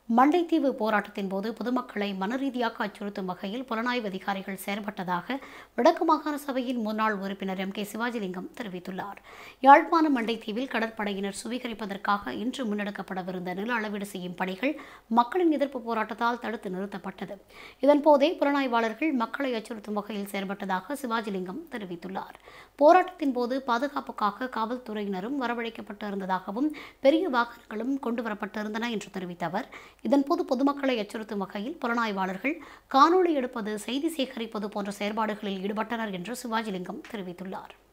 மண்டைத்தீவு போராட்டத்தின் போது பொதுமக்களை மனரீதியாக அச்சுறுத்தும் வகையில் புலனாய்வு அதிகாரிகள் செயல்பட்டதாக வடக்கு மாகாண சபையின் முன்னாள் உறுப்பினர் எம் கே சிவாஜிலிங்கம் தெரிவித்துள்ளார் யாழ்ப்பாணம் மண்டைத்தீவில் கடற்படையினர் சுவீகரிப்பதற்காக இன்று முன்னெடுக்கப்படவிருந்த நில அளவீடு செய்யும் பணிகள் மக்களின் எதிர்ப்பு போராட்டத்தால் தடுத்து நிறுத்தப்பட்டது இதன்போதே புலனாய்வாளர்கள் மக்களை அச்சுறுத்தும் வகையில் செயல்பட்டதாக சிவாஜிலிங்கம் தெரிவித்துள்ளார் போராட்டத்தின் போது பாதுகாப்புக்காக காவல்துறையினரும் வரவழைக்கப்பட்டிருந்ததாகவும் பெரிய வாகனங்களும் கொண்டுவரப்பட்டிருந்தன என்று தெரிவித்த அவர் இதன்போது பொதுமக்களை அச்சுறுத்தும் வகையில் புலனாய்வாளர்கள் காணொளி எடுப்பது செய்தி சேகரிப்பது போன்ற செயற்பாடுகளில் ஈடுபட்டனர் என்று சிவாஜிலிங்கம் தெரிவித்துள்ளார்